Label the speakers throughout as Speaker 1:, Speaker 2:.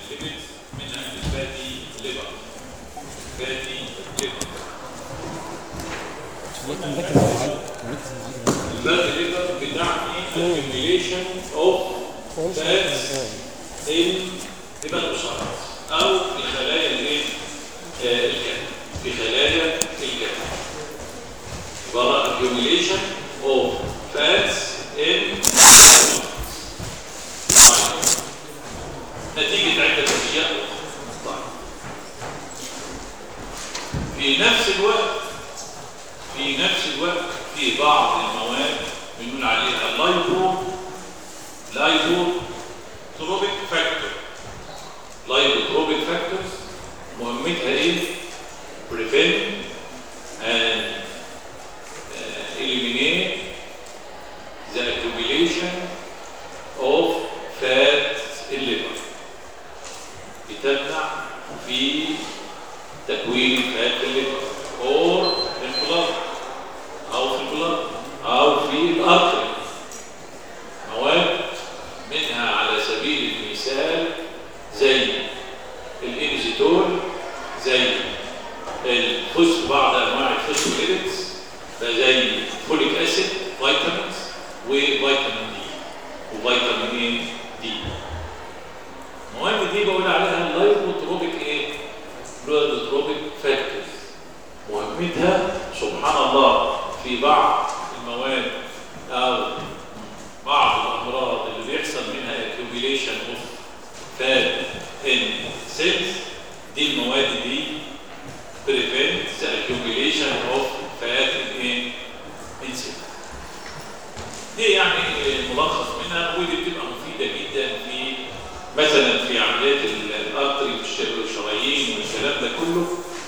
Speaker 1: الليبيدز منها الفاتي ليفر فاتي ليفر الفاتي ليفر بتعني accumulation of fats in hepatocytes او في خلايا الايه آه، الكبد في خلايا الكبد يبقى accumulation of fats in طيب. نتيجة عدة أشياء طيب. في نفس الوقت في نفس الوقت في بعض المواد بنقول عليها لايبو لايبو تروبيك فاكتور لايبو تروبيك فاكتورز مهمتها ايه؟ prevent and uh, eliminate the accumulation of fat in liver بتمنع في تكوين فات الليفر اور البلاد او في البلاد او في الارتري مواد منها على سبيل المثال زي الانزيتول زي الفوس بعض انواع الفوسفوليبيدز زي فوليك اسيد فيتامينز وفيتامين دي وفيتامين ايه دي المواد دي بقول عليها اللايبوتروبيك ايه لايبوتروبيك فاكتورز مهمتها سبحان الله في بعض المواد او بعض الامراض اللي بيحصل منها accumulation of fat in cells دي المواد دي prevent the accumulation of fat in in cells دي يعني ملخص منها ودي بتبقى مفيده جدا في مثلا في عمليات الارتري والشرايين والكلام ده كله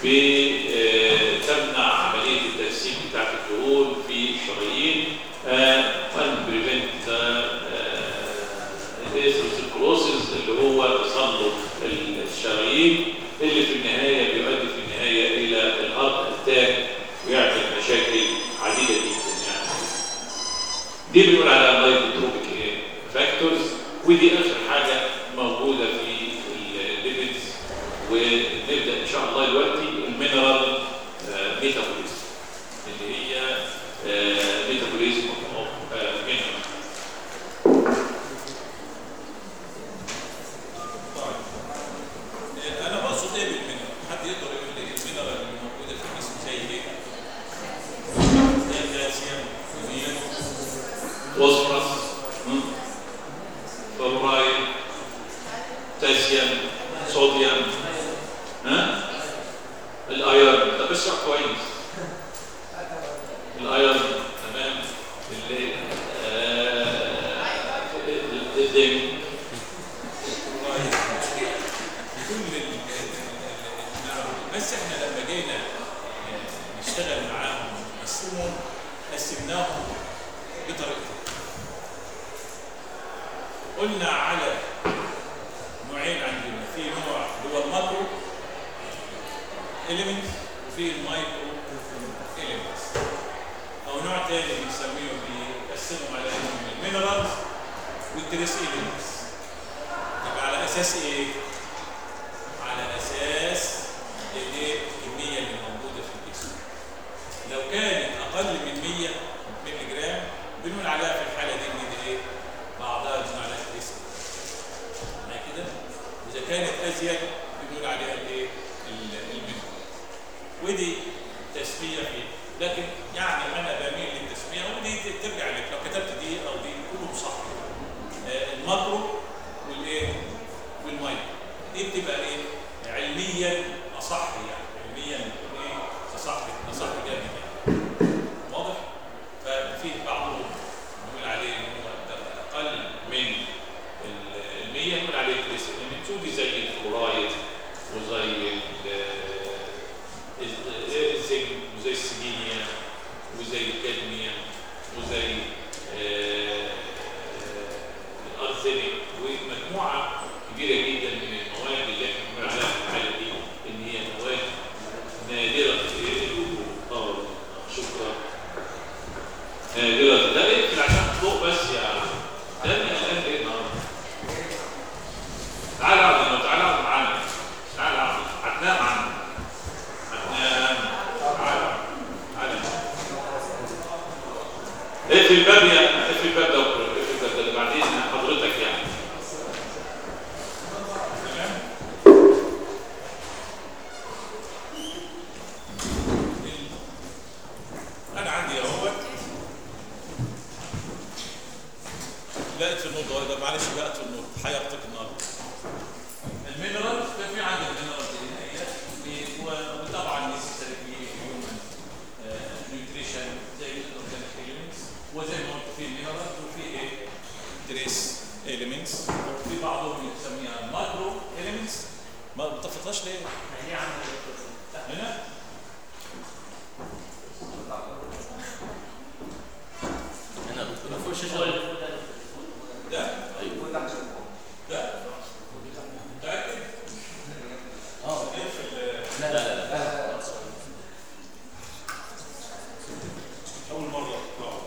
Speaker 1: بتمنع عمليه الترسيب بتاعت الدهون في الشرايين and prevent الاثيروسكلوسيس اللي هو تصلب الشرايين اللي في النهايه بيؤدي في النهايه الى الهارت اتاك ويعمل مشاكل عديده جدا يعني دي بنقول عليها لايبوتروبيك فاكتورز ودي اخر حاجه موجوده في الليبيدز ونبدا ان شاء الله دلوقتي المينرال ميتابوليزم اللي هي ميتابوليزم اوف مينرال
Speaker 2: انا بقصد ايه بالمينرال حد يقدر يقول لي المينرال اللي موجوده في الجسم زي ايه زي الكالسيوم والميل
Speaker 1: فوسفورس فلورايد بوتاسيوم صوديوم ها الايرون ده بشرح كويس الايرون تمام اللي آه الزنك
Speaker 2: كل ال- ال- ال- بس احنا لما جينا نشتغل معاهم ونقسمهم قسمناهم بطريقتين قلنا على نوعين عندنا في نوع اللي هو الماكرو اليمنت وفي المايكرو اليمنتس او نوع تاني بنسميه بيقسمهم على انهم المينرالز والتريس اليمنتس يبقى على اساس ايه؟ على اساس الايه الكميه اللي موجوده في الجسم لو كانت اقل من 100 مللي جرام بنقول عليها في الحاله دي ان دي ايه بعضها بنقول عليها كريسل معايا كده واذا كانت ازيد بنقول عليها الايه ال- المينرال ودي تسميه فيه لكن يعني انا بميل للتسميه ودي ترجع لك لو كتبت دي او دي كلهم صح آه، الماكرو والايه والمايكرو دي بتبقى ايه علميا اصح يعني علميا ايه اصح اصح جامد يعني واضح ففي بعضهم نقول عليه ان هو ده اقل من ال- المية نقول عليه كريس ودي زي الفلورايد وزي ال- ال- الزنك وزي السيلينيوم وزي الكادميوم وزي آه، آه، الارزنيك ومجموعه كبيره جدا من المواد اللي احنا بنقول عليها في الحاله دي ان هي مواد نادره الوجود اه شكرا نادره ده اقفل عشان فوق بس يا ده انا قلقان ايه النهارده تعالى اقعد هنا تعالى اقعد حطهاش ليه؟ هنا
Speaker 3: هنا دكتور فوق الشاشه
Speaker 2: ده
Speaker 3: ايوه
Speaker 2: ده متأكد؟
Speaker 3: اه
Speaker 2: اقفل ال-
Speaker 3: لا لا لا
Speaker 2: أول مرة تطلعوا.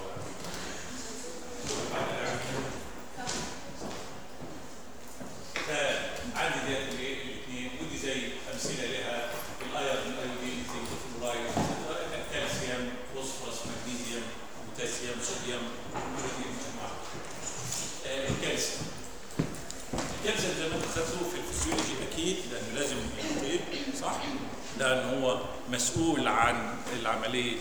Speaker 2: فعندي ديت الايه الاثنين ودي زي امثله لها الايرون الايودين زي الفلورايد كالسيوم فوسفورس مغنيسيوم بوتاسيوم صوديوم كلوريد مجموعه آه، الكالسيوم الكالسيوم زي ما انتم خدتوه في الفسيولوجي اكيد لانه لازم يطيب صح؟ لان هو مسؤول عن عمليه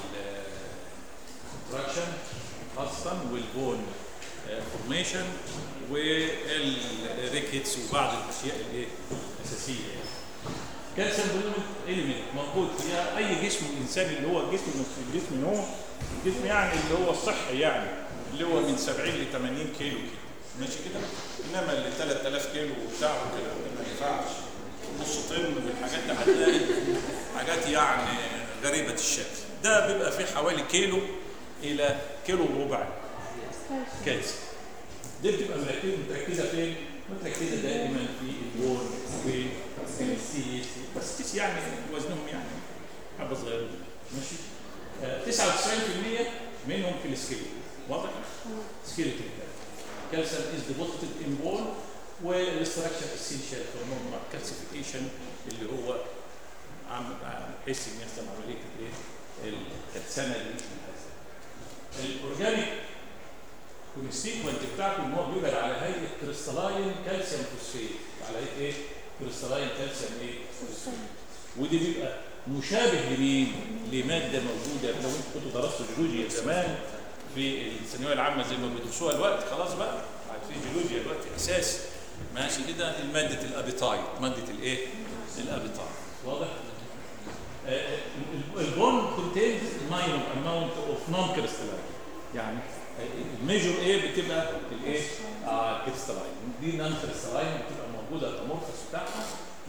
Speaker 2: التراكشن خاصه والبون فورميشن والريكيتس وبعض الاشياء الايه الاساسيه يعني. كالسيوم اليمنت موجود في اي جسم الانسان اللي هو الجسم الجسم هو الجسم يعني اللي هو الصحي يعني اللي هو من 70 ل 80 كيلو كده ماشي كده انما اللي 3000 كيلو وبتاع وكده ما ينفعش نص طن والحاجات دي هتلاقي حاجات يعني غريبه الشكل ده بيبقى فيه حوالي كيلو الى كيلو وربع كالسيوم دي بتبقى مركزه متركزه فين؟ متركزه دائما في البون وفي السيس بس كيس يعني وزنهم يعني حبه صغيره ماشي آه 99% منهم في السكيلت واضح؟ سكيلت كالسيوم از ديبوزيتد ان بون والاستراكشر اسينشال فور نورمال كالسيفيكيشن اللي هو عم بحيث ان يحصل عمليه الايه؟ الكلسنه دي الاورجانيك والستيتمنت بتاعته ان هو بيوجد على هيئه كريستالاين كالسيوم فوسفيت على هيئه ايه؟ كريستالاين كالسيوم ايه؟ فوسفيت ودي بيبقى مشابه لمين؟ لماده موجوده لو انتوا كنتوا درستوا جيولوجيا زمان في الثانويه العامه زي ما بيدرسوها الوقت خلاص بقى عارفين جيولوجيا الوقت اساسي ماشي كده ماده الابيتايد ماده الايه؟ الابيتايد واضح؟ آه، البون كونتينز ماينور اماونت اوف نون كريستالاين يعني الميجور ايه بتبقى الايه؟ اه كريستالاين دي نون كريستالاين بتبقى موجوده الامورفس بتاعها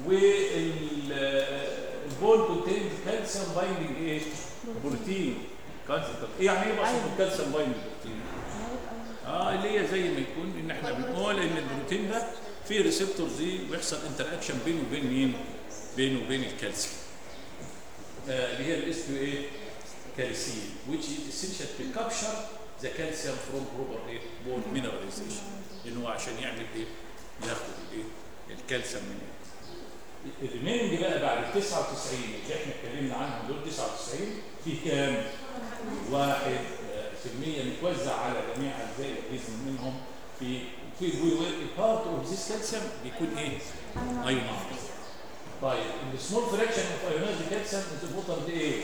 Speaker 2: والبون كونتينز كالسيوم بايندنج ايه؟ بروتين كالسيوم ايه يعني ايه بقى الكالسيوم بايندنج بروتين؟ اه اللي هي زي ما يكون ان احنا بنقول ان البروتين ده فيه ريسبتورز دي ويحصل انتر اكشن بينه وبين مين؟ بينه وبين الكالسيوم. آه اللي هي الاس كيو ايه؟ كالسيوم which is essential to capture the calcium from proper ايه؟ bone mineralization لان هو عشان يعمل ايه؟ ياخد الايه؟ الكالسيوم من ايه؟ الريميننج بقى بعد 99 اللي احنا اتكلمنا عنهم دول 99 في كام؟ واحد آه، في المية متوزع على جميع اجزاء الجسم منهم في في بارت اوف ذيس كالسيوم بيكون ايه؟ ايونايز طيب السمول فراكشن اوف ايونايزد كالسيوم از امبورتنت ايه؟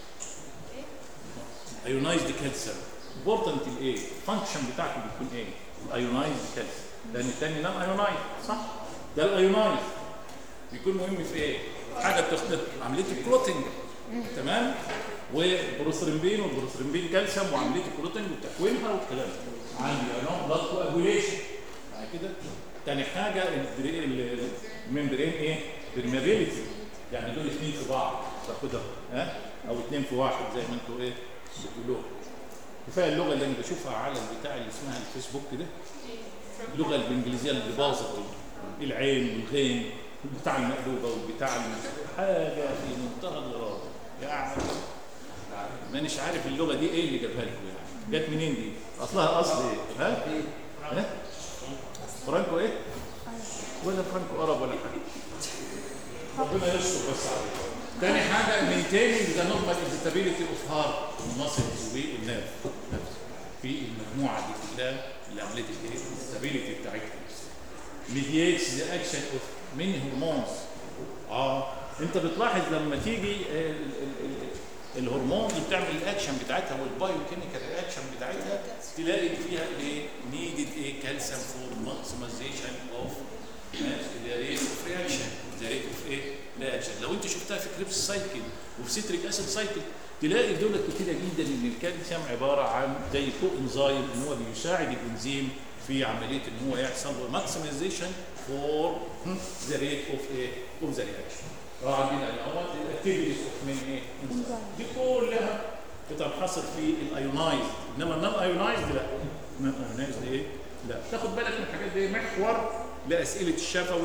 Speaker 2: ايونايزد كالسيوم امبورتنت الايه؟ الفانكشن بتاعته بيكون ايه؟ الايونايزد كالسيوم لان الثاني نان ايونايز صح؟ ده الايونايز بيكون مهم في ايه؟ حاجه بتخدم عمليه الكلوتنج تمام؟ وبروثرمبين والبروثرمبين كالسيوم وعمليه الكلوتنج وتكوينها والكلام ده عندي انواع بلاد كواجوليشن بعد كده تاني حاجه البري- ال- الممبرين ايه؟ برمابيلتي يعني دول اثنين في بعض تاخدها ها او اثنين في واحد زي ما انتوا ايه بتقولوها كفايه اللغه اللي انا بشوفها على البتاع اللي اسمها الفيسبوك ده اللغه الانجليزيه اللي باظت دي. العين والغين والبتاع المقلوبه والبتاع الم- حاجه في منتهى الغرابه يعني مانيش عارف اللغه دي ايه اللي جابها لكم يعني جت منين دي؟ اصلها اصل ايه؟ ها؟ ها؟ فرانكو ايه؟ ولا فرانكو ارب ولا حاجه ربنا يستر بس عليك تاني حاجه maintaining the normal excitability of heart muscles والنيرف في المجموعه دي كلها اللي عملت الايه؟ الاستابيليتي بتاعتها mediates the action of many hormones اه انت بتلاحظ لما تيجي ال- ال- ال- الهرمونز بتعمل الاكشن بتاعتها والبايو كيميكال رياكشن بتاعتها تلاقي فيها ايه نيدد ايه كالسيوم فور ماكسمايزيشن اوف ذا ريت اوف رياكشن ذا ريت اوف ايه رياكشن لو انت شفتها في كريبس سايكل وفي سيتريك اسيد سايكل تلاقي دول كتيره جدا ان الكالسيوم عباره عن زي كو انزيم ان هو بيساعد الانزيم في عمليه ان هو يحصل له ماكسمايزيشن
Speaker 4: for the rate of a of the reaction اه عندنا الاول الاكتيفيتيز اوف من ايه دي كلها بتنحصر في الايونايز انما النون ايونايز لا النون ايونايز ايه لا تاخد بالك من الحاجات دي محور لاسئله الشفوي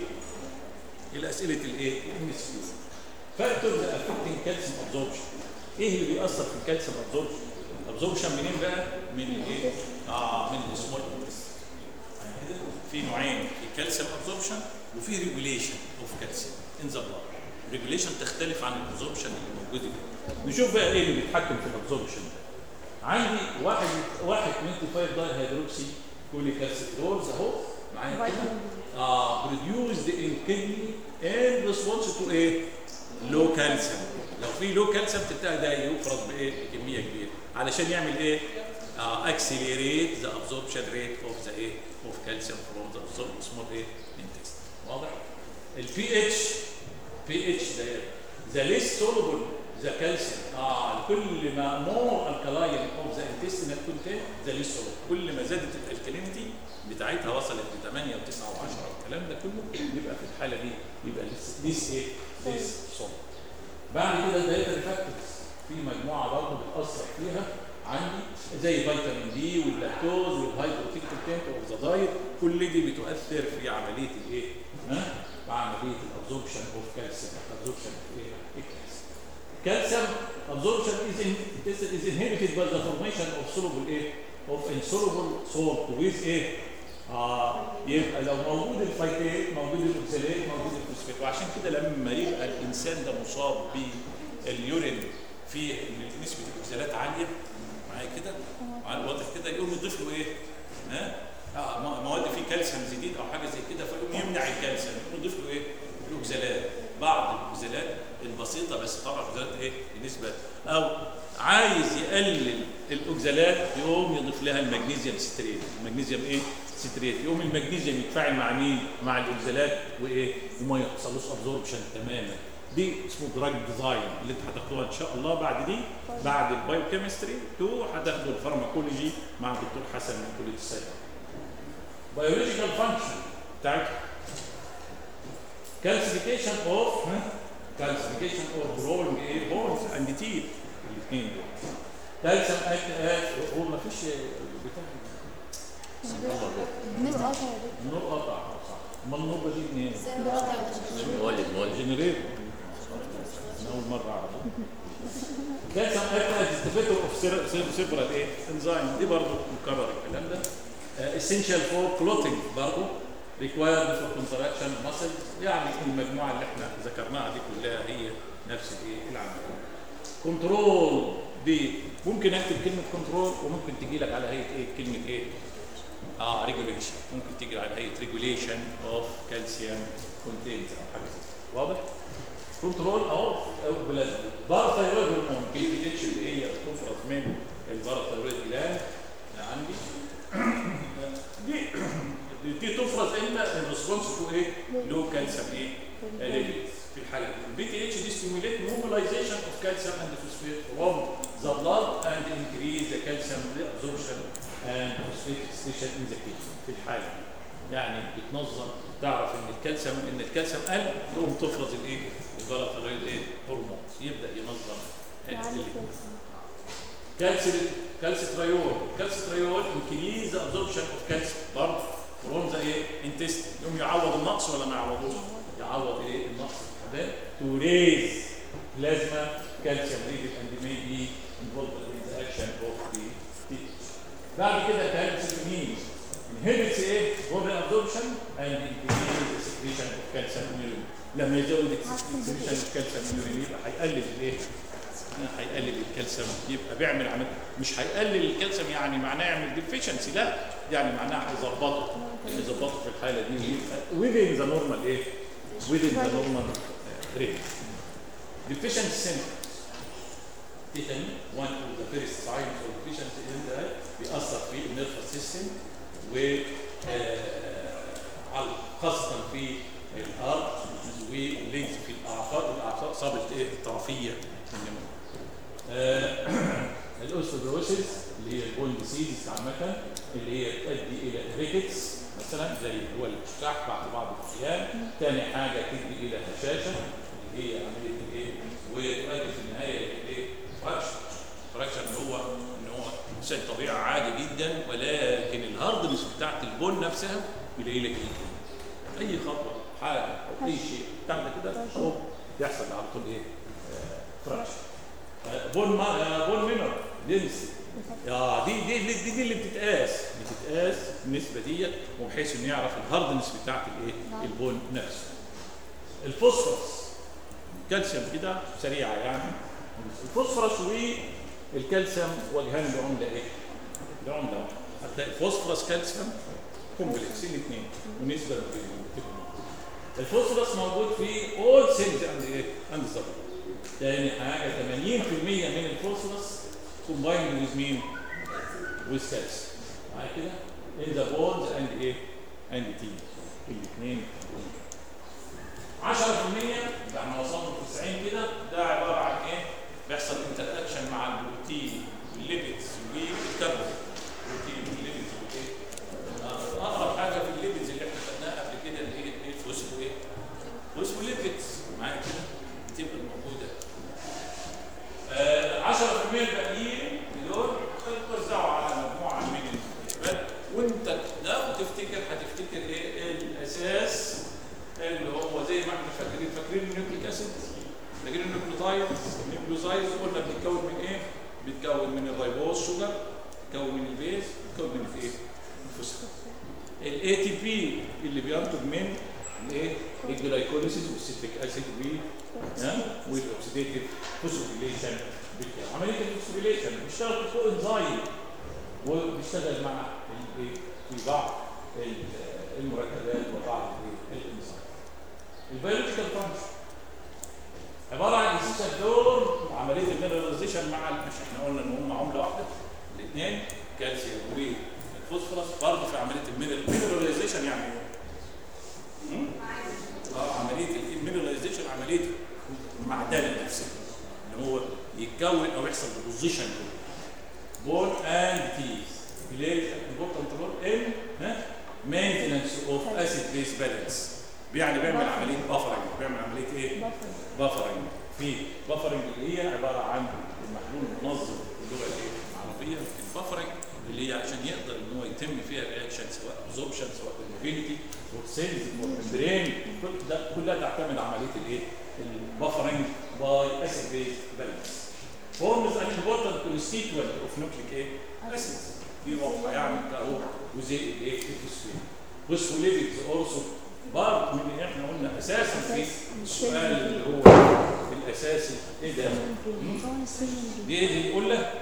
Speaker 4: والاسئله الايه الام اس كيو فاكتورز افكتنج كالسيوم ابزوربشن ايه اللي بيأثر في الكالسيوم ابزوربشن ابزوربشن منين بقى من الايه اه من السمول intestine. في نوعين في كالسيوم ابزوربشن وفي ريجوليشن اوف كالسيوم ان ذا بلاد ريجوليشن تختلف عن الابزوربشن اللي موجود هنا نشوف بقى ايه اللي بيتحكم في الابزوربشن ده عندي واحد واحد 25 داي هيدروكسي كوليكالسيدولز اهو معايا كده
Speaker 5: فيتامين
Speaker 4: اه produced in kidney in response to ايه؟ لو كالسيوم لو في لو كالسيوم تبتدي ده يفرز بايه؟ بكميه كبيره علشان يعمل ايه؟ آه accelerate the absorption rate of the ايه؟ of calcium from the absorbed small ايه؟ intestine واضح؟ البي اتش بي اتش ده ذا ليس سولوبل ذا كالسيوم اه كل ما مور الكلاين اوف ذا انتستينال كونتين ذا ليس سولوبل كل ما زادت الالكالينيتي بتاعتها وصلت ل 8 و9 و10 الكلام ده كله يبقى في الحاله دي يبقى ليس ليس ايه؟ ليس سولوبل بعد كده الدايتري فاكتورز في مجموعه برضه بتاثر فيها عندي زي فيتامين دي واللاكتوز والهايدروتيك كونتنت اوف ذا دايت كل دي بتؤثر في عمليه الايه؟ ها؟ عمليه الابزوربشن اوف كالسيوم absorption of ايه؟ الكالسيوم calcium absorption is, in, is, is inhibited by the formation of soluble ايه؟ of insoluble salt with ايه؟ آه يبقى لو موجود الفيتات موجود الاوكسالات موجود الفوسفات وعشان كده لما يبقى الانسان ده مصاب باليورين في نسبه الاوكسالات عاليه معايا كده على واضح كده يقوم يضيف له ايه؟ ها؟ آه م- مواد فيه كالسيوم جديد او حاجه زي كده فيقوم يمنع الكالسيوم يقوم يضيف له ايه؟ الاوكسالات بعض الاوكسالات البسيطه بس طبعا الاوكسالات ايه؟ بنسبه او عايز يقلل الاوكسالات يقوم يضيف لها المغنيسيوم ستريت المغنيسيوم ايه؟ ستريت يقوم المغنيسيوم يتفاعل مع مين؟ مع الاوكسالات وايه؟ وما يحصلوش ابزوربشن تماما دي اسمه دراج ديزاين اللي انت هتاخدوها ان شاء الله بعد دي بعد البايوكيمستري 2 هتاخدوا الفارماكولوجي مع الدكتور حسن من كليه الصيدله biological function بتاعتها calcification of calcification of growing ايه bones and teeth الاثنين دول calcium act as هو ما فيش بتاع
Speaker 5: النور قطع يا دكتور.
Speaker 4: النور قطع صح امال النور دي منين؟
Speaker 3: مولد مولد
Speaker 4: جنريتور انا اول مره اعرف كالسيوم اكت از ستيفيتور اوف سيبرال ايه انزيم دي برضه مكرر الكلام ده اسينشال فور كلوتنج برضه ريكوايرد فور كونتراكشن ماسل يعني المجموعه اللي احنا ذكرناها دي كلها هي نفس الايه العمليه كنترول دي ممكن اكتب كلمه كنترول وممكن تجي لك على هيئه ايه كلمه ايه اه ريجوليشن ممكن تيجي على هيئه ريجوليشن اوف كالسيوم كونتنت او حاجه زي كده. واضح كنترول اهو او بلازما باراثايرويد هرمون كي بي اتش اللي هي بتفرز من الباراثايرويد جلاند عندي دي دي- دي تفرز امتى ان ريسبونس تو ايه لو كالسيوم ايه ليفلز في الحاله دي البي تي اتش دي ستيموليت موبيلايزيشن اوف كالسيوم اند فوسفيت فروم ذا بلاد اند انكريز ذا كالسيوم ابزوربشن اند فوسفيت ستيشن ان ذا كيدني في الحاله دي يعني بتنظم تعرف ان الكالسيوم ان الكالسيوم قل تقوم تفرز الايه الباراثايرويد ايه هرمون يبدا ينظم
Speaker 5: يعني
Speaker 4: ال-
Speaker 5: كالسيوم.
Speaker 4: كالسيوم كالسيتريول كالسيتريول انكريز ابزوربشن اوف كالسيوم برضه فروم ذا ايه انتست يقوم يعوض النقص ولا ما يعوضوش؟ يعوض ايه النقص ده تو ريز بلازما كالسيوم ليفل اند مي بي involved in the action of the teeth. بعد كده كالسيومين inhibits ايه water absorption and increases the secretion of calcium in urine لما يزود السكريشن of calcium in urine يبقى هيقلل الايه هيقلل الكالسيوم يبقى بيعمل عمل مش هيقلل الكالسيوم يعني معناه يعمل ديفيشنسي لا يعني معناه هيظبطه يظبطه في الحاله دي ويبقى within the normal ايه within the normal uh, range deficiency symptoms تيتاني one of the first signs of deficiency in the بيأثر في النيرفس سيستم و آه، على- خاصة في الهارت واللينز في الأعصاب الأعصاب صابت إيه الطرفية من آه، الاوستوبروسيس اللي هي البون ديسيز عامة اللي هي تؤدي إلى ريكتس مثلا زي اللي هو الاشتراك بعد بعض الاحيان ثاني حاجه تدي الى هشاشه اللي هي عمليه الايه وتؤدي في النهايه الايه فراكشر فراكشر اللي هو ان هو شيء طبيعي عادي جدا ولكن الهاردنس بتاعت البون نفسها بيلاقي لك ايه اي خطوه حاجه او اي شيء تعمل كده هوب يحصل على طول ايه آه، فراكشر آه، بون ما آه، بون مينر دنسي يا دي دي دي, دي, دي اللي بتتقاس بتتقاس النسبه ديت وبحيث انه يعرف الهاردنس بتاعت الايه البون نفسه الفوسفورس الكالسيوم كده سريعه يعني الفوسفورس والكالسيوم وجهان لعمله ايه؟ لعمله واحدة. هتلاقي الفوسفورس كالسيوم كومبلكس الاثنين ونسبه بينهم الفوسفورس موجود في اول سيلز عند ايه؟ عند الزبط تاني حاجه 80% من الفوسفورس combined with مين؟ with calcium معايا كده؟ in the bones and ايه؟ and teeth الاثنين 10% احنا وصلنا ل 90 كده ده عباره عن ايه؟ بيحصل انتر اكشن مع البروتين والليبيدز والكربون البروتين والليبيدز والايه؟ آه، اقرب حاجه في الليبيدز اللي احنا خدناها قبل كده اللي هي ايه؟ الفوسفو ايه؟ فوسفوليبيدز معايا كده؟ بتبقى موجوده آه، 10% الباقيين دول توزعوا على مجموعه من الجبال وانت لو تفتكر هتفتكر ايه الاساس اللي هو زي ما احنا فاكرين فاكرين النيوكليك اسيد فاكرين النيوكليوتايد النيوكليوزايد قلنا بيتكون من ايه؟ بيتكون من الريبوز شوجر بيتكون من البيز بيتكون من الايه؟ الفوسفور الاي تي بي اللي بينتج من الايه؟ الجلايكوليسيس والسيتريك اسيد ها والاكسيديتيف فوسفوريليشن عمليه الفوسفوريليشن بيشتغل فوق انزايم وبيشتغل مع الايه؟ في بعض ال- المركبات وبعض الايه؟ الانزيم البيولوجيكال فانكشن عباره عن اساسا دور عمليه المينراليزيشن مع ال- مش احنا قلنا ان هم عمله واحده الاثنين كالسيوم والفوسفورس برضه في عمليه المينراليزيشن يعني ايه؟ مم؟ اه عمليه المينراليزيشن عمليه المعدنه نفسها ان هو يتكون او يحصل بوزيشن بون اند تيز بلاي امبورتنت رول ان ها مينتنس اوف اسيد بيس بالانس يعني بيعمل عمليه بافرنج بيعمل عمليه ايه؟ بافرنج في بافرنج اللي هي عباره عن المحلول المنظم باللغه الايه؟ العربيه البافرنج اللي هي عشان يقدر ان هو يتم فيها رياكشن سواء ابزوربشن سواء موبيليتي سيلز برين كلها تعتمد على عمليه الايه؟ البافرنج باي اسيد بيس بالانس forms an important constituent of nucleic ايه؟ acids دي واضحه يعني ده هو جزيء الايه؟ الفوسفين فوسفوليبيدز اورسو برضه من اللي احنا قلنا اساسا في السؤال اللي هو الاساسي ايه ده؟ دي ايه دي القله؟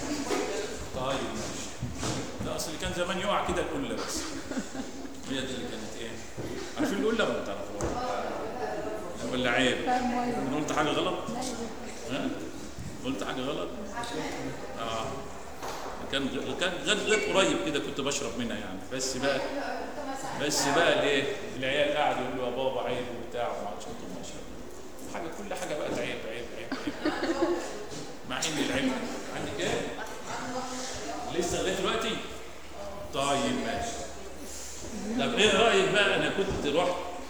Speaker 4: طيب ماشي ده اصل اللي كان زمان يقع كده القله بس هي دي اللي كانت ايه؟ عارفين القله ولا ما تعرفوها؟ ولا عيب؟ انا قلت حاجه غلط؟ ها؟ قلت حاجه غلط؟ اه كان كان غد قريب كده كنت بشرب منها يعني بس بقى بس بقى الايه؟ العيال قاعد يقولوا يا بابا عيب وبتاع وما عادش قلت لهم ماشي حاجه كل حاجه بقت عيب عيب عيب عيب مع ان العيب عندي كام؟ لسه لغايه دلوقتي؟ طيب ماشي طب ايه رايك بقى انا كنت رحت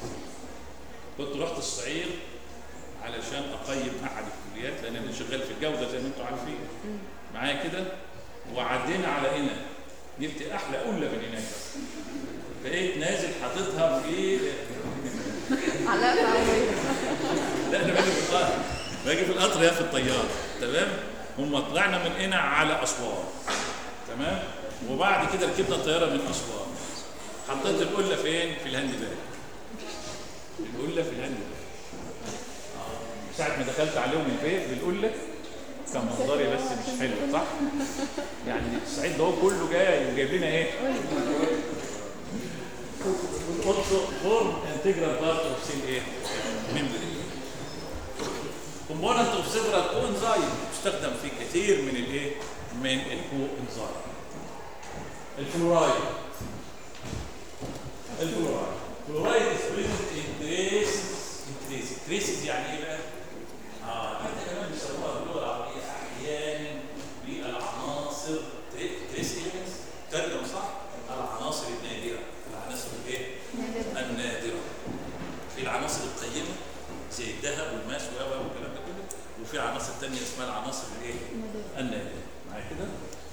Speaker 4: كنت رحت الصعيد علشان اقيم احد الكليات لان انا شغال في الجوده زي ما انتم عارفين معايا كده وعدينا على هنا جبت احلى قله من هناك بقيت نازل حاططها في
Speaker 3: علاء العربية
Speaker 4: لا انا باجي في القطر باجي في القطر يا في الطياره تمام هم طلعنا من هنا على اسوان تمام وبعد كده ركبنا الطياره من اسوان حطيت القله فين في الهاند باج القله في الهاند باج آه. ساعه ما دخلت عليهم البيت بالقله كان منظري بس مش حلو صح؟ يعني الصعيد ده هو كله جاي وجايب لنا ايه؟ also form integral part of cell ايه؟ membrane. component of several coenzyme تستخدم في كثير من الايه؟ من الكوانزايم. الفلورايد الفلورايد الفلورايد is present in traces in traces traces يعني ايه بقى؟ اه حتى كمان بيسموها باللغه العربيه احيانا بالعناصر تريس elements ترجم صح؟ العناصر النادره العناصر في عناصر تانية اسمها العناصر الايه؟ النادرة معايا كده؟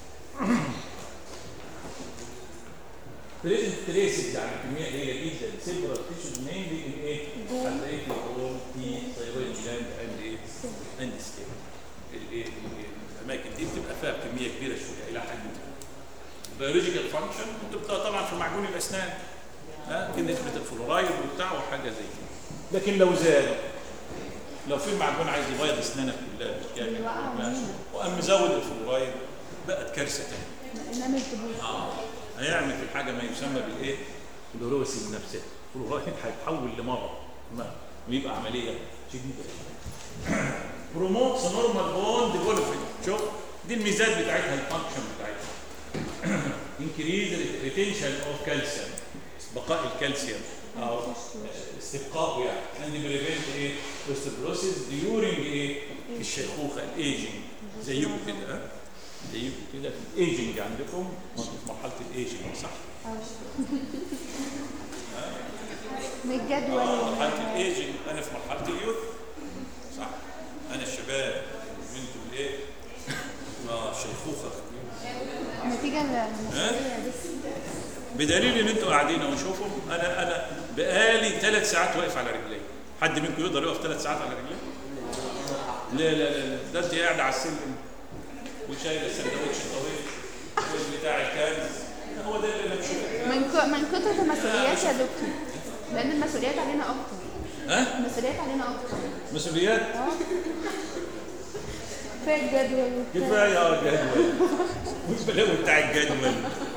Speaker 4: بريزنت تريسز يعني كميه قليله جدا سيلفر تيشوز مينلي ان ايه؟ هتلاقي في البول تي ثايرويد جلاند اند ايه؟ اند سكين الايه الاماكن دي بتبقى فيها كميه كبيره شويه الى حد ما بيولوجيكال فانكشن بتبقى طبعا في معجون الاسنان ها كده نسبه الفلورايد وبتاع وحاجه زي كده لكن لو زاد لو في معجون عايز يبيض اسنانك كلها بالكامل
Speaker 3: يوقع
Speaker 4: ماشي.
Speaker 3: مننا.
Speaker 4: وقام مزود الفلورايد بقت كارثه تانيه
Speaker 3: نعمل تبوظ
Speaker 4: اه هيعمل في الحاجه ما يسمى بالايه؟ فلوروسيس نفسها فلورايد هيتحول لمرض ما ويبقى عمليه شديده بروموتس نورمال بون ديفلوبمنت شوف دي الميزات بتاعتها الفانكشن بتاعتها انكريز ريتنشن اوف كالسيوم بقاء الكالسيوم او استبقائه يعني اند بريفنت ايه اوستيوبروسيس ديورنج ايه الشيخوخه الايجنج زيكم كده ها زيكم كده في الايجنج عندكم في مرحله الايجنج صح
Speaker 3: من الجدول
Speaker 4: اه مرحله الايجنج انا في مرحله اليوث صح انا الشباب وانتم الايه اه شيخوخه
Speaker 3: نتيجة للمسؤولية بس
Speaker 4: بدليل ان انتوا قاعدين اهو شوفوا انا انا بقالي ثلاث ساعات واقف على رجلي حد منكم يقدر يقف ثلاث ساعات على رجليه؟ لا لا لا ده انت قاعد على السلم وشايل السندوتش الطويل والبتاع الكنز هو ده اللي انا بشوفه
Speaker 3: من ك... من كتر المسؤوليات يا دكتور لأن المسؤوليات علينا أكتر
Speaker 4: ها؟
Speaker 3: المسؤوليات علينا أكتر
Speaker 4: مسؤوليات
Speaker 3: اه في الجدول وبتاع.
Speaker 4: كفايه اه جدول والبلاوي بتاع الجدول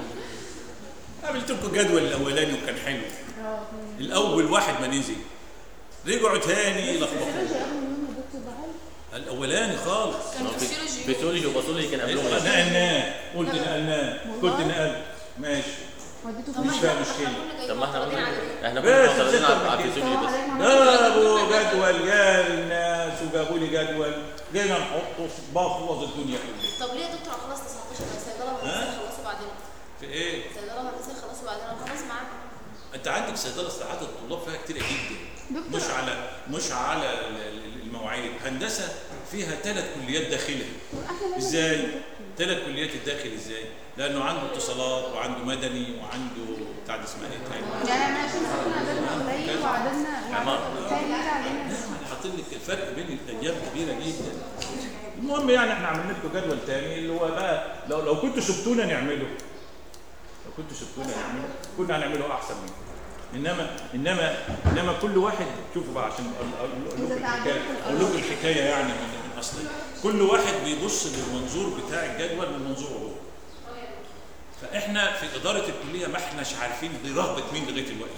Speaker 4: عملت لكم جدول الاولاني وكان حلو
Speaker 3: اه
Speaker 4: الاول واحد ما نزل رجعوا تاني يلخبطوا
Speaker 3: الفسيولوجي أول يوم يا دكتور ضعيف
Speaker 4: الاولاني خالص
Speaker 5: كان فيسيولوجي
Speaker 6: فيسيولوجي وباثولوجي كان قبلهم ايه؟
Speaker 4: نقلناه قلت نقلناه كنت نقلت ماشي
Speaker 3: وديته
Speaker 5: طب
Speaker 3: في
Speaker 5: ما
Speaker 4: مش
Speaker 5: احنا
Speaker 4: فيها
Speaker 5: احنا
Speaker 4: مشكلة.
Speaker 5: كنا
Speaker 6: طب ما احنا
Speaker 5: معترضين على
Speaker 6: قلنا
Speaker 5: ايه؟
Speaker 6: احنا
Speaker 4: بس
Speaker 6: كنا معترضين
Speaker 4: ستة
Speaker 6: على على
Speaker 4: من
Speaker 6: الفيسيولوجي بس
Speaker 4: جابوا جدول يا الناس وجابوا لي جدول جينا نحطه في بخلص الدنيا كلها
Speaker 5: طب ليه يا دكتور خلاص 19 صيدله
Speaker 4: ها؟
Speaker 5: وهندسه يخلصوا بعدين
Speaker 4: في ايه؟
Speaker 5: صيدله وهندسه يخلصوا بعدين انا خلاص معاك
Speaker 4: انت عندك صيدله ساعات الطلاب فيها كتيره جدا
Speaker 3: دكتور.
Speaker 4: مش على مش على ال- ال- المواعيد هندسه فيها ثلاث كليات داخلها
Speaker 3: احنا لازم
Speaker 4: ازاي؟ ثلاث كليات الداخل ازاي؟ لانه عنده اتصالات وعنده مدني وعنده بتاع ده اسمها ايه تاني؟
Speaker 3: يعني احنا عشان احنا عددنا قليل وعددنا
Speaker 6: عمار.
Speaker 3: تاني علينا
Speaker 4: احنا حاطين لك الفرق بين الايام كبيره جدا المهم يعني احنا عملنا لكم جدول تاني اللي هو بقى لو لو كنتوا سبتونا نعمله لو كنتوا سبتونا نعمله كنا هنعمله احسن منكم انما انما انما كل واحد شوفوا بقى عشان أقول- اقول لكم الحكايه اقول لكم الحكايه يعني من من اصلها كل واحد بيبص للمنظور بتاع الجدول من منظوره هو فاحنا في اداره الكليه ما احناش عارفين دي رغبه مين لغايه الوقت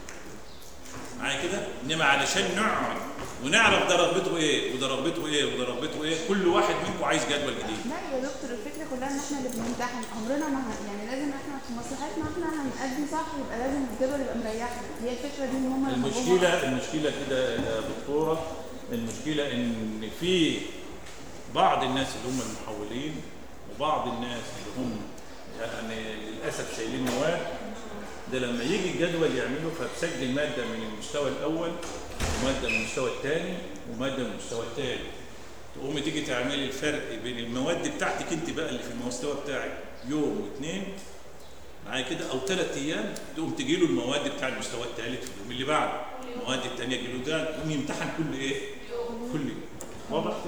Speaker 4: معايا كده انما علشان نقعد ونعرف ده رغبته ايه وده رغبته ايه وده رغبته ايه كل واحد منكم عايز جدول جديد
Speaker 3: لا يا دكتور الفكره كلها ان احنا اللي بنمتحن عمرنا ما ه- يعني لازم احنا في مصلحتنا احنا هنأدي صح يبقى لازم الجدول يبقى مريحنا هي الفكره دي ان هم اللي حبوها.
Speaker 4: المشكله المشكله كده يا دكتوره المشكله ان في بعض الناس اللي هم المحولين وبعض الناس اللي هم يعني للاسف شايلين مواد ده لما يجي الجدول يعمله فبسجل ماده من المستوى الاول وماده من المستوى الثاني وماده من المستوى الثالث تقومي تيجي تعملي الفرق بين المواد بتاعتك انت بقى اللي في المستوى بتاعك يوم واثنين معايا كده او ثلاث ايام تقوم تجي له المواد بتاع المستوى الثالث في اليوم اللي بعده المواد الثانيه تجي له ده يقوم يمتحن كل ايه؟ كل يوم واضح كده؟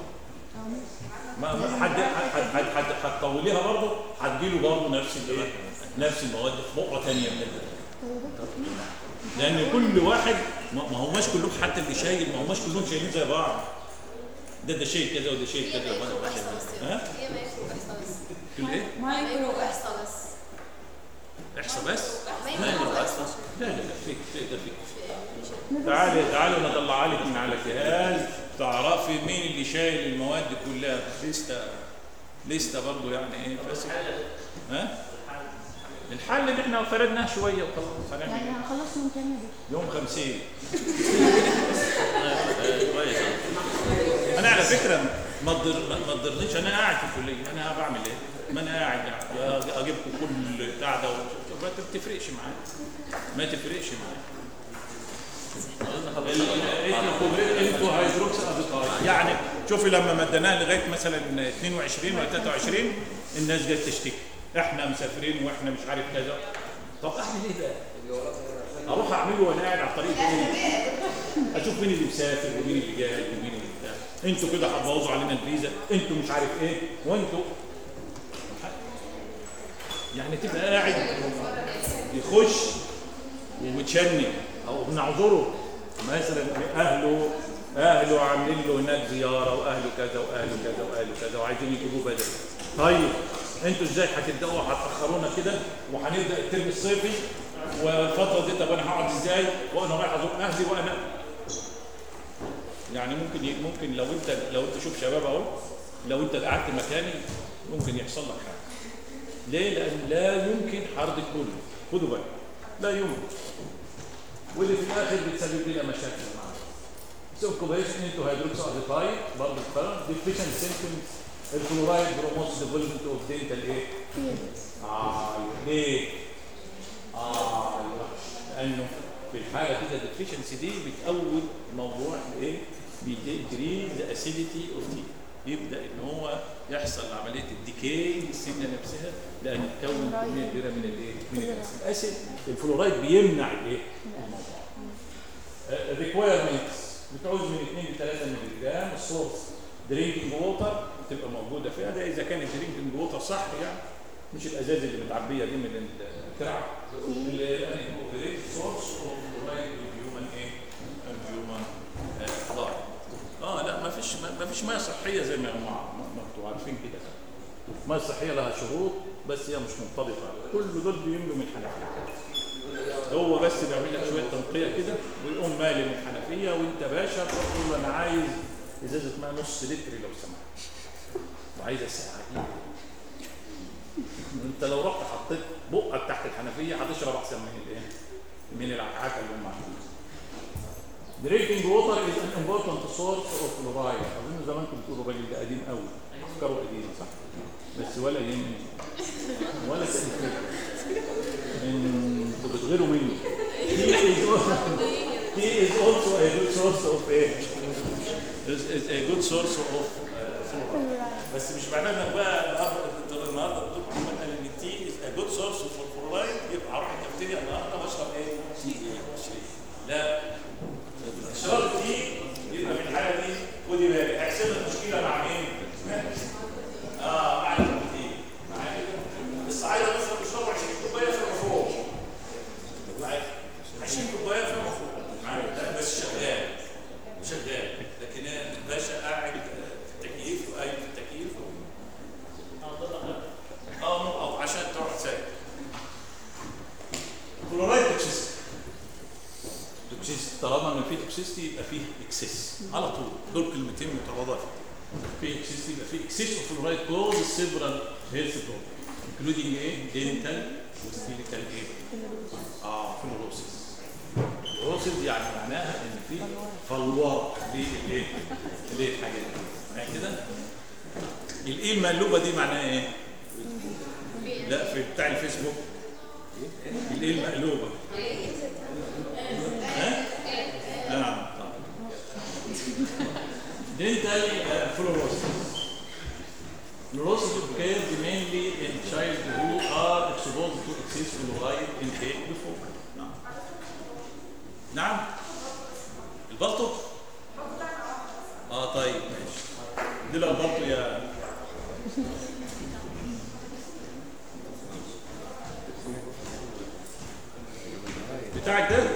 Speaker 4: ما ما- حد حد حد حد هتطوليها برضه هتجي له برضه نفس الايه؟ نفس المواد في بقره ثانيه من الجدول
Speaker 3: طب يا دكتور إيه؟
Speaker 4: لان كل واحد ما ما هماش كلهم حتى اللي شايل ما هماش كلهم شايلين زي بعض ده ده شايل كذا وده شايل
Speaker 5: هي
Speaker 4: كذا
Speaker 5: مايكرو
Speaker 4: وده
Speaker 5: واحصى بس
Speaker 4: ها؟
Speaker 5: هي مايكرو واحصى بس
Speaker 4: كل ايه؟
Speaker 5: مايكرو واحصى بس
Speaker 4: احصى بس؟
Speaker 5: مايكرو واحصى
Speaker 4: لا لا لا فيك فيك ده فيك تعالي تعالوا نطلع لك من على جهاز تعرفي مين اللي شايل المواد كلها لسته لسته برضه يعني ايه فاسد ها الحل اللي احنا فردناه شويه وخلاص هنعمل
Speaker 3: يعني
Speaker 4: ايه؟
Speaker 3: هنخلص يوم كام يا دكتور؟
Speaker 4: يوم 50
Speaker 6: آه، كويس آه.
Speaker 4: انا على فكره ما تضر ما تضرنيش انا قاعد في الكليه انا بعمل ايه؟ ما انا قاعد قاعد اجيب لكم كل قاعده و- ما تفرقش معايا ما تفرقش معايا ال- ال- انتوا انتوا هيدروكس ابيتاي يعني شوفي لما مديناها لغايه مثلا 22 ولا 23 الناس جت تشتكي احنا مسافرين واحنا مش عارف كذا طب اعمل ايه بقى؟ اروح اعمله وانا قاعد على الطريق فين؟ اشوف مين اللي مسافر ومين اللي جاي ومين اللي بتاع انتوا كده هتبوظوا علينا الفيزا انتوا مش عارف ايه وانتوا يعني تبقى قاعد يخش ومتشنج او نعذره مثلا اهله اهله عاملين له هناك زياره واهله كذا واهله كذا واهله كذا وعايزين يجيبوه بدري طيب انتوا ازاي هتبداوا هتاخرونا كده وهنبدا الترم الصيفي والفتره دي طب انا هقعد ازاي وانا رايح ازور اهلي وانا يعني ممكن ي- ممكن لو انت لو انت شوف شباب اهو لو انت قعدت مكاني ممكن يحصل لك حاجه ليه؟ لان لا يمكن حرب كله خدوا بالك لا يمكن واللي في الاخر بتسبب لنا مشاكل معانا So occupation into hydroxyapatite برضه الكلام deficient symptoms الكلورايد بروموس ديفلوبمنت اوف دينتال ايه؟ اه ليه؟ اه لانه في الحاله كده الديفيشنسي دي بتقوي موضوع ايه؟ بيجري ذا اسيديتي اوف تي يبدا ان هو يحصل عمليه الديكي للسنه نفسها لان تكون كميه كبيره من الايه؟ من الاسيد الاسيد الفلورايد بيمنع الايه؟ الريكويرمنتس بتعوز من 2 ل 3 مللي جرام السورس درينكينج ووتر تبقى موجوده فيها ده اذا كان الدرينكينج ووتر صح يعني مش الازاز اللي متعبيه دي من الترعه الاوبريت سورس اوف رايت هيومن ايه؟ هيومن حضاره اه لا ما فيش ما فيش ميه صحيه زي ما ما ما انتوا عارفين كده الميه الصحيه لها شروط بس هي مش منطبقه كل دول بيملوا من الحنفيه هو بس بيعمل لك شويه تنقيه كده ويقوم مالي من الحنفيه وانت باشا تقول له انا عايز ازازه ماء نص لتر لو سمحت وعايزه ساعه دي انت لو رحت حطيت بقك تحت الحنفيه هتشرب احسن من الايه؟ من العكعكه اللي هم عاملينها. Drinking water is an important source of fluoride. اظن زمان كنت بتقولوا الراجل ده قديم قوي افكاره قديمه صح؟ بس ولا يهمني ولا كان انتوا بتغيروا مني. He is also, he is also a good source of ايه؟ is, is a good source of uh, fluoride. بس مش معناه انك بقى النهارده النهارده الدكتور محمد قال ان التي از ا جود سورس فور فلورايد يبقى هروح الكافيتيريا النهارده واشرب ايه؟ تي ايه؟ لا شرب التي يبقى في الحاله دي خدي بالك هيحصل لك مشكله مع مين؟ اه مع التي معايا كده؟ الصعايده مثلا بيشربوا 20 كوبايه في المفروض معايا 20 كوبايه في المفروض معايا لا بس شغال شغال لكن الباشا قاعد في التكييف وقايم في التكييف اه مو أو عشان تقعد ساكت كلورايد توكسيستي توكسيستي طالما ان في توكسيستي يبقى فيه اكسس على طول دول كلمتين مترادفين في اكسس يبقى في اكسس اوف فلورايد كوز سيفرال هيلث بروبلم انكلودينج ايه دينتال وسكيليتال ايه اه فلوروسيس فلوروسيس يعني معناها ان في فلوار للايه ليه الحاجات دي يعني كده الايه المقلوبه دي معناها ايه لا في بتاع الفيسبوك الايه المقلوبه ها نعم dental uh, fluorosis. Fluorosis occurs mainly in child who are exposed to excess fluoride intake before. نعم. نعم. البلطو؟ اه طيب ماشي. دي لو البلطو يا بتاعك ده؟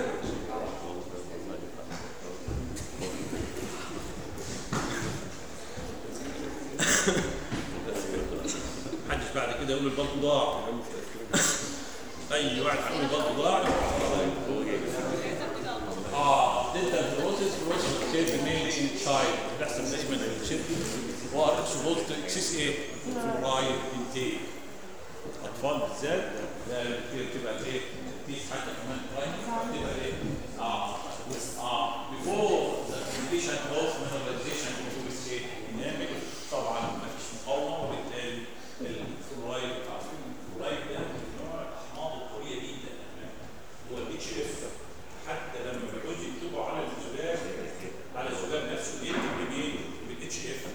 Speaker 4: محدش بعد كده يقول البلطو ضاع اي واحد هيقول البلطو ضاع اه دلتا فلوسيس فلوسيس كيف مينلي ان تشايلد بيحصل دايما في الشركه وار اكسبوز تو اكسس ايه؟ فلورايد انتيك اطفال بالذات ده كتير تبقى ايه؟ في حتى كمان برايمري تبقى ايه؟ اه اه before the condition of mineralization into ايه؟ انامل طبعا ما فيش مقاومه وبالتالي الفلورايد عارفين الفلورايد ده نوع احماض قويه جدا هو الاتش اف حتى لما بيعوز يكتبوا على الزجاج على الزجاج نفسه بيكتب بمين؟ بالاتش اف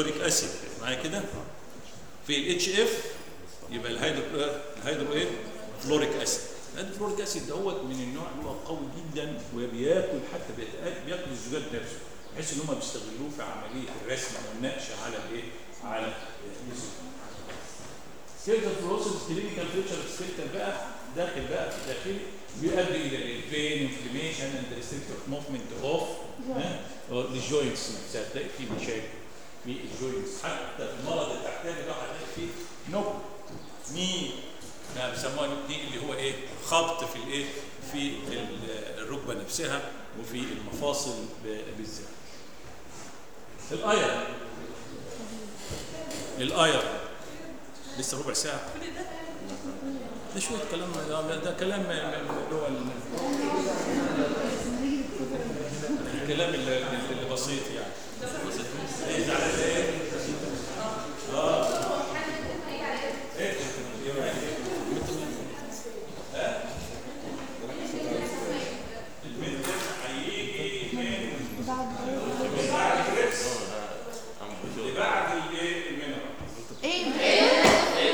Speaker 4: فلوريك اسيد معايا كده في الاتش اف يبقى الهيدرو الهيدرو ايه فلوريك اسيد الفلوريك اسيد دوت من النوع اللي هو قوي جدا وبياكل حتى بيتأ- بياكل الزجاج نفسه بحيث ان هم بيستغلوه في عمليه الرسم والنقش على الايه على الزجاج سكيلتال فلوسز كلينيكال فيتشر سكيلتال بقى داخل بقى في داخلي بيؤدي الى البين انفلاميشن اند ريستريكتيف موفمنت اوف الجوينتس هتلاقي فيه مشاكل في الجوينتس حتى في المرض التحتاني ده هتلاقي فيه نوب ني ما بيسموها نوب ني اللي هو ايه خبط في الايه في ال- الركبه نفسها وفي المفاصل ب- بالذات الايرن الايرن لسه ربع ساعة ده شوية كلام ده, ده كلام من اللي هو ال- الكلام اللي, اللي بسيط يعني إيه زعلان ليه؟ آه. إيه؟ ها؟ المنتج هيجي من
Speaker 3: بعد
Speaker 4: بعد الكريبس لبعد الايه المينرال
Speaker 3: ايه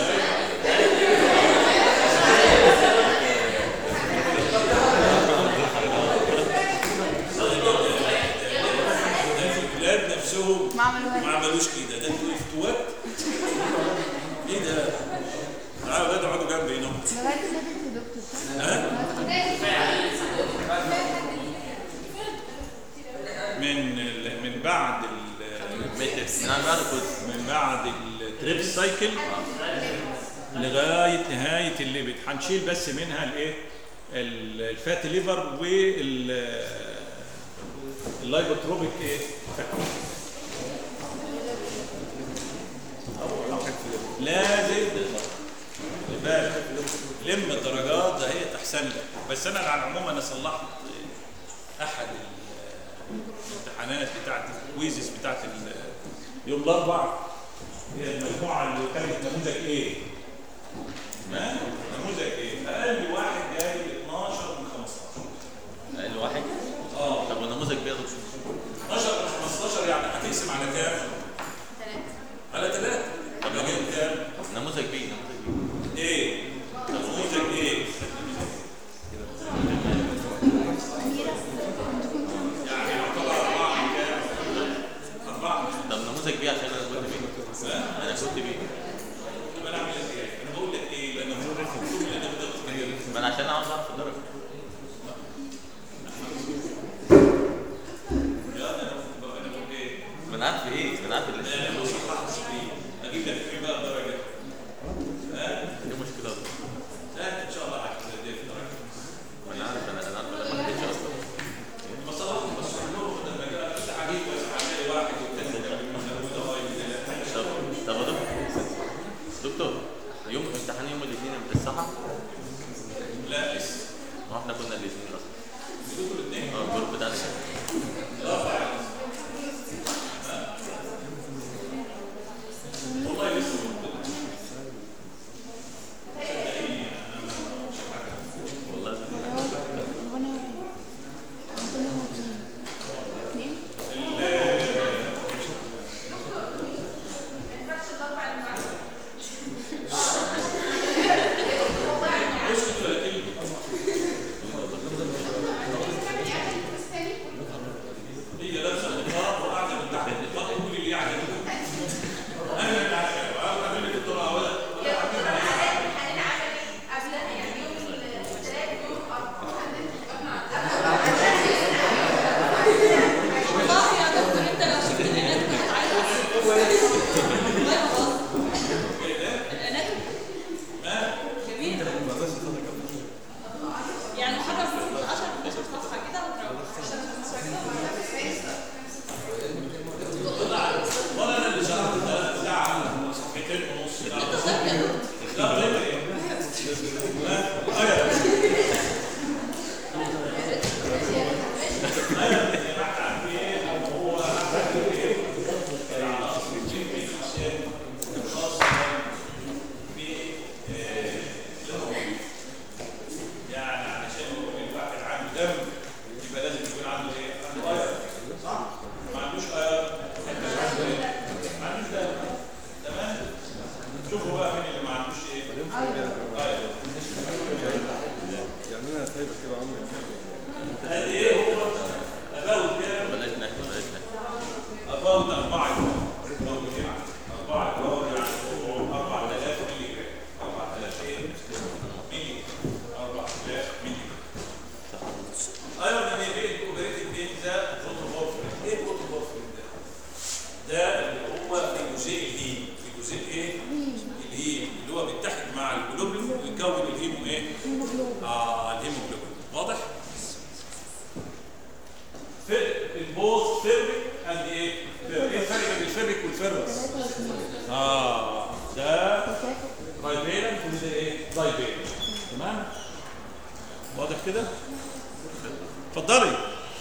Speaker 4: الولاد نفسهم
Speaker 3: ما عملوهاش
Speaker 4: ما عملوش كده ده انتوا افتوات ايه ده؟ تعالوا ولاد اقعدوا جنبي هنا
Speaker 3: لغايه دلوقتي يا دكتور صح؟
Speaker 4: ها؟ من ال- من بعد ال-
Speaker 6: ميتكس من بعد كل
Speaker 4: من بعد التريب سايكل لغايه نهايه الليبت هنشيل بس منها الايه ال- الفاتي ليفر وال اللايبوتروبيك ايه فاكتور. لازم بالك لم الدرجات ده هي تحسن لك بس انا على العموم انا صلحت احد ال- الامتحانات بتاعت الكويزز بتاعت ال- يوم الاربعاء هي المجموعه اللي كانت نموذج ايه؟ ها؟ نموذج ايه؟ اقل واحد جاي 12 من 15
Speaker 6: اقل واحد
Speaker 4: اه
Speaker 6: طب والنموذج بياخد
Speaker 4: 12 من 15 يعني هتقسم على كام؟ على ثلاثة طب لو جايب كام؟
Speaker 6: نموذج بي نموذج بي
Speaker 4: ايه؟ نموذج ايه؟ يعني يعتبر أربعة من كام؟ أربعة من
Speaker 6: طب نموذج بي عشان انا كنت بي انا كنت بي
Speaker 4: طب أنا أعمل لك إيه؟ أنا بقول لك إيه؟ لأن هو الرسم اللي أنت بتاخده كتير.
Speaker 6: ما انا عشان عاوز اعرف الدرجه
Speaker 4: يا أنا بقول أنا بقول إيه؟
Speaker 6: ما انا عارف ايه ما انا عارف
Speaker 4: أنا
Speaker 6: اللي
Speaker 4: لو صححت إيه؟ أجيب لك فين بقى الدرجة؟ ها؟
Speaker 6: دي مشكله
Speaker 4: لا إن شاء الله هتلاقي في درجة.
Speaker 6: ما انا عارف انا انا عارف انا ما حكيتش اصلا
Speaker 4: ما صلاح بس كلهم لما جاء كنت عجيب بس هتلاقي واحد والتاني
Speaker 6: طب طب يا دكتور دكتور يوم امتحان يوم الاثنين من الساعه
Speaker 4: لا لسه
Speaker 6: ما احنا كنا الاثنين اصلا
Speaker 4: بيقولوا الاثنين
Speaker 6: اه الجروب بتاعنا
Speaker 4: والله لسه جزيء الهيم في جزيء ايه الهيم اللي هو بيتحد مع الجلوبولين ويكون الهيمو ايه اه الهيموجلوبين واضح فرق البوث فيريك اند ايه فيريك. ايه الفرق بين الفيريك والفيرس اه ده دايفيرنت وده ايه دايفيرنت تمام واضح كده اتفضلي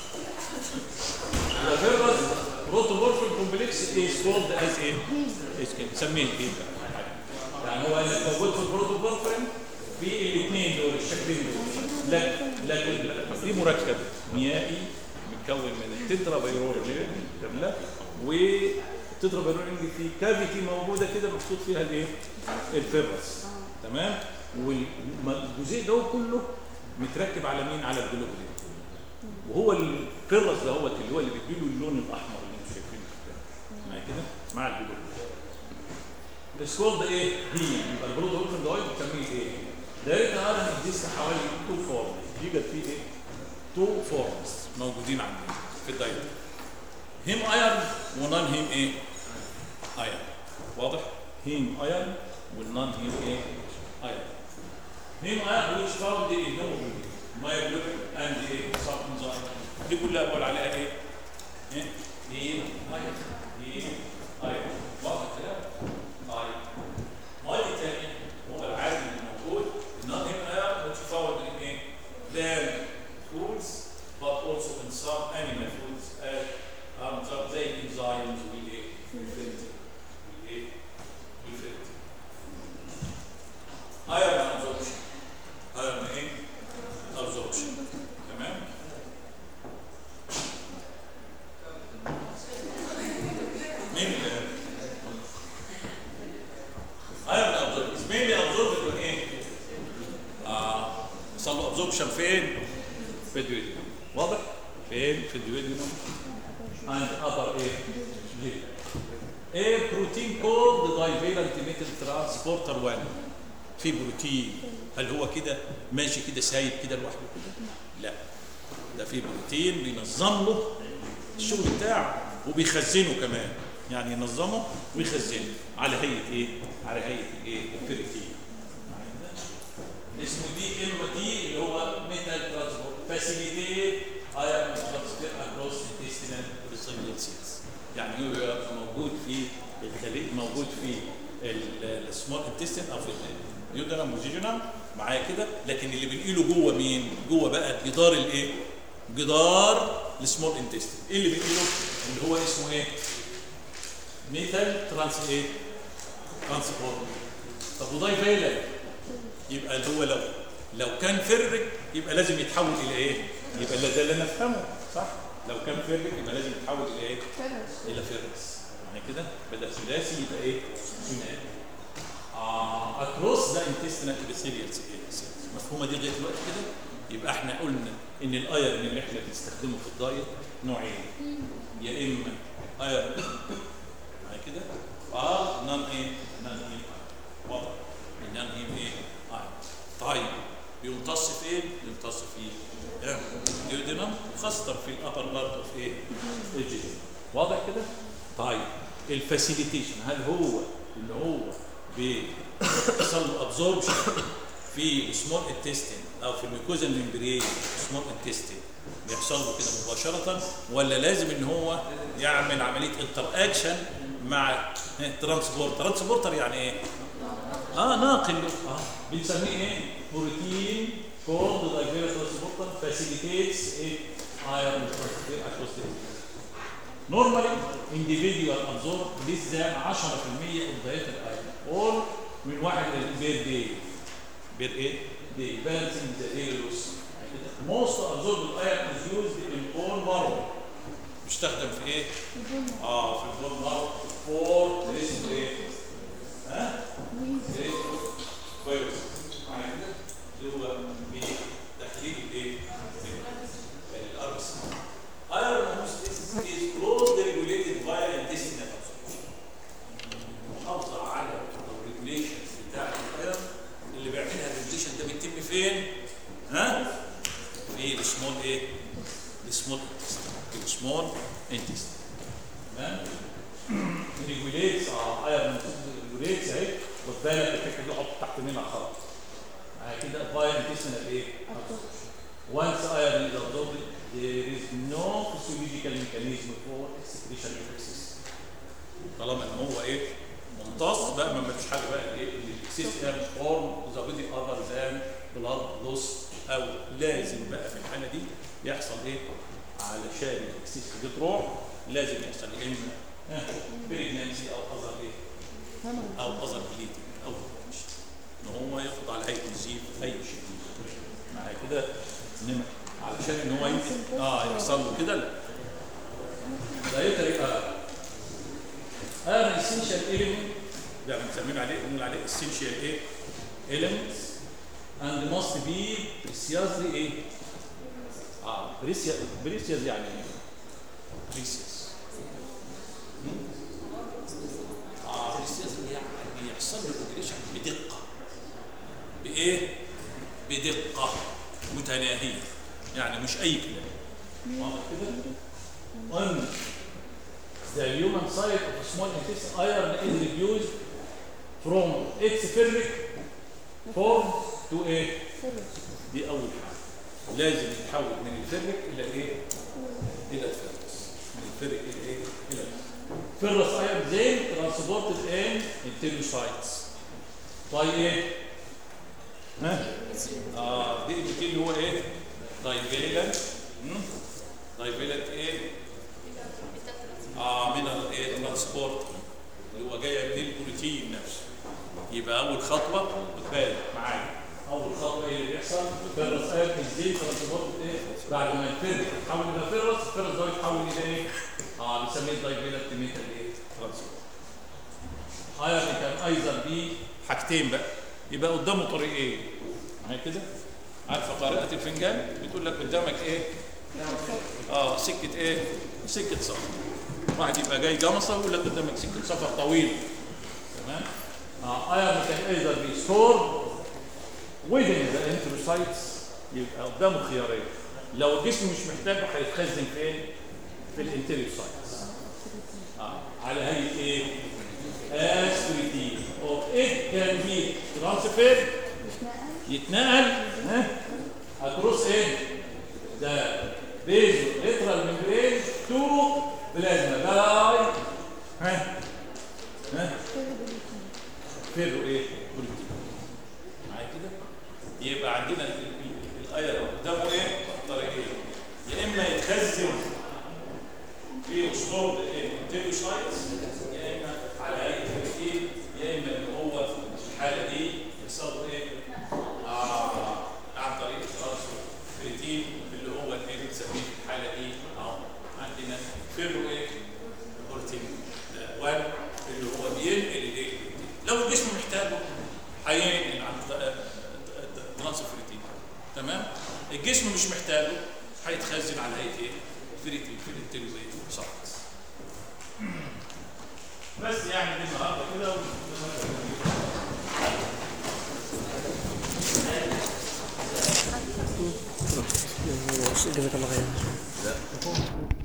Speaker 4: الفيرس بروتومورفين كومبلكس از كولد از ايه از كده سميه ايه بقى؟ يعني هو اللي موجود في البروتومورفين في الاثنين دول الشكلين دول لكن لكن في مركب ميائي متكون من التترا بيرورين كامله والتترا بيرورين في كافيتي موجوده كده محطوط فيها الايه الفيرس تمام والجزيء ده كله متركب على مين على الجلوبولين وهو الفيرس ده هو اللي هو اللي بيديله اللون الاحمر اللي انتم شايفينه كده معايا كده مع الجلوبولين السكول ده ايه؟ هي يبقى البرود اولفن ده بنسميه ايه؟ ده النهارده اكزيست حوالي تو فورم يوجد فيه ايه؟ تو فورمز موجودين عندنا في الدايت هيم ايرن ونون هيم ايه؟ ايرن واضح؟ هيم ايرن والنون هيم ايه؟ ايرن هيم ايرن which found in hemoglobin myoglobin and ايه؟ some enzyme دي كلها بقول عليها ايه؟ ايه؟ هيم ايرن هيم ايرن واضح كده؟ طيب ميه تانية هو العادي اللي موجود النون هيم ايرن which found in ايه؟ plant foods but also in some animal foods as um, some زي enzymes والايه؟ والفلتر والايه؟ والفلتر iron absorption iron ايه؟ absorption تمام؟ مين اللي iron absorption is mainly absorbed when ايه؟ آه صار له absorption فين؟ في الديودينم واضح؟ فين؟ في الديودينم and upper ايه؟ lip. ايه بروتين كولد دايفيرنت ميتال ترانسبورتر 1 في بروتين هل هو كده ماشي كده سايب كده لوحده كده؟ لا ده في بروتين بينظم له الشغل بتاعه وبيخزنه كمان يعني ينظمه ويخزنه على هيئه ايه؟ على هيئه الايه؟ البروتين اسمه دي ام دي اللي هو ميتال ترانسبورت فاسيليتيت ايرون ترانسفير اكروس انتستينال ريسيبيال سيلز يعني هو موجود في الخليج موجود في السمول انتستين او في اليودرم والجيجونم معايا كده لكن اللي بنقيله جوه مين؟ جوه بقى جدار الايه؟ جدار السمول انتستين ايه اللي بنقيله؟ اللي هو اسمه ايه؟ ميتال ترانس ايه؟ ترانسبورت طب وده فيلك يبقى اللي هو لو لو كان فرك يبقى لازم يتحول الى ايه؟ يبقى ده اللي انا افهمه صح؟ لو كان فرك يبقى لازم يتحول الى ايه؟
Speaker 3: فرش
Speaker 4: الى فرس يعني كده بدل ثلاثي يبقى ايه؟ ثنائي آه اكروس ده انتستينال ابيثيليال مفهومه دي لغايه دلوقتي كده؟ يبقى احنا قلنا ان الايرن اللي احنا بنستخدمه في الدايت نوعين يا اما ايرن يعني كده اه نان ايه؟ نان ايه؟ واضح النان ايه ايه؟ ايرن طيب بيمتص في ايه؟ بيمتص في الديودينم وخاصة في الابر بارت اوف ايه؟ الجسم واضح كده؟ طيب الفاسيليتيشن هل هو ان هو بيحصل له ابزوربشن في سمول انتستين او في الميكوزا ممبرين سمول انتستين بيحصل له كده مباشرة ولا لازم ان هو يعمل عملية انتر اكشن مع ترانسبورتر ترانسبورتر يعني ايه؟ اه ناقل اه بنسميه ايه؟ بروتين كولد دايفيرس ترانسبورتر فاسيليتيتس ايه؟ ايرون ترانسفير اكروس Normally, individual absorb less than 10% of dietary iron or من واحد بير داي بير ايه؟ داي balancing the daily loss Most absorbed iron is used in bone marrow بيستخدم في ايه؟ اه في البون مارو فور ريسك ايه؟ ها؟ ريسك كويس معايا كده؟ اللي هو بتحليل الايه؟ الاربس Iron homeostasis is closely regulated via intestinal absorption. محافظة على الريجوليشن بتاع الايرون اللي بيعملها الريجوليشن ده بيتم فين؟ ها؟ في السمول ايه؟ السمول انتستين السمول انتستين تمام؟ ريجوليت ريجوليتس اه ايرون ريجوليتس اهي خد بالك الفكره دي حط تحت منها خط آه كده فاير انتستينال ايه؟ Once iron is absorbed, there is no physiological mechanism for excretion of excess. طالما ان هو ايه ممتص بقى ما فيش حاجه بقى ايه ان الاكسس ايرن فورم ذا بودي اذر ذان بلاد لوس او لازم بقى في الحاله دي يحصل ايه علشان الاكسس دي تروح لازم يحصل يا اما بريجنانسي او اذر ايه او اذر بليدنج او مش ان هو ياخد على هيئه نزيف اي شيء معايا كده انما علشان ان هو يمكن اه يحصل له كده لا dietary اه an essential element ده بنسميه عليه بنقول عليه essential ايه elements and must be preciously ايه اه precious precious يعني ايه precious هم؟ اه precious يعني يحصل له الاوبريشن بدقه بايه بدقه متناهيه يعني مش اي كلام واضح كده on the human side of small intestine iron is reduced from its ferric form to ايه دي اول حاجه لازم يتحول من الفرق الى ايه الى الفرس من الفرق الى ايه الى الفرس ايرون زين ترانسبورتد ان انتيروسايتس باي ايه ها اه دي دي اللي هو ايه دايفيلنت دايفيلنت ايه اه من الايه الترانسبورت اللي هو جايه من البروتين نفسه يبقى اول خطوه خد بالك معايا اول خطوه ايه اللي بيحصل الفيروس ايه ازاي ترانسبورت ايه بعد ما الفيروس يتحول الى فيروس الفيروس ده يتحول الى ايه اه بنسميه الدايفيلنت ميتال ايه ترانسبورت ايرون كان ايضا بي حاجتين بقى يبقى قدامه طريقين معايا كده عارفه قارئه الفنجان بتقول لك قدامك ايه اه سكه ايه سكه سفر واحد يبقى جاي جمصه ويقول لك قدامك سكه سفر طويل تمام اه ايرون كان ايضا بيستور within the enterocytes يبقى قدامه خيارين لو الجسم مش محتاجه هيتخزن فين؟ في الانتيروسايتس آه. على هيئه ايه؟ اسبريتين or it can be transferred يتنقل ها across ايه؟ the basolateral membrane to plasma by ها ها فيرو ايه؟ بروتين معايا كده يبقى عندنا ال- ال- الايرون قدامه ايه طريقين يا اما يتخزن في اسطول الانتيروسايتس يا اما على هيئه بروتين يا اما ان هو في الحاله دي يحصل له ايه آه عن طريق الترانسفيرتين اللي هو الايه بنسميه في الحاله دي اهو عندنا فيرو ايه بروتين 1 اللي هو بينقل الايه لو الجسم محتاجه هينقل عن ترانسفيرتين تمام الجسم مش محتاجه هيتخزن على هيئه ايه فريتين في الانتلوزيت صح بس يعني دي النهارده كده
Speaker 7: جزاك الله خير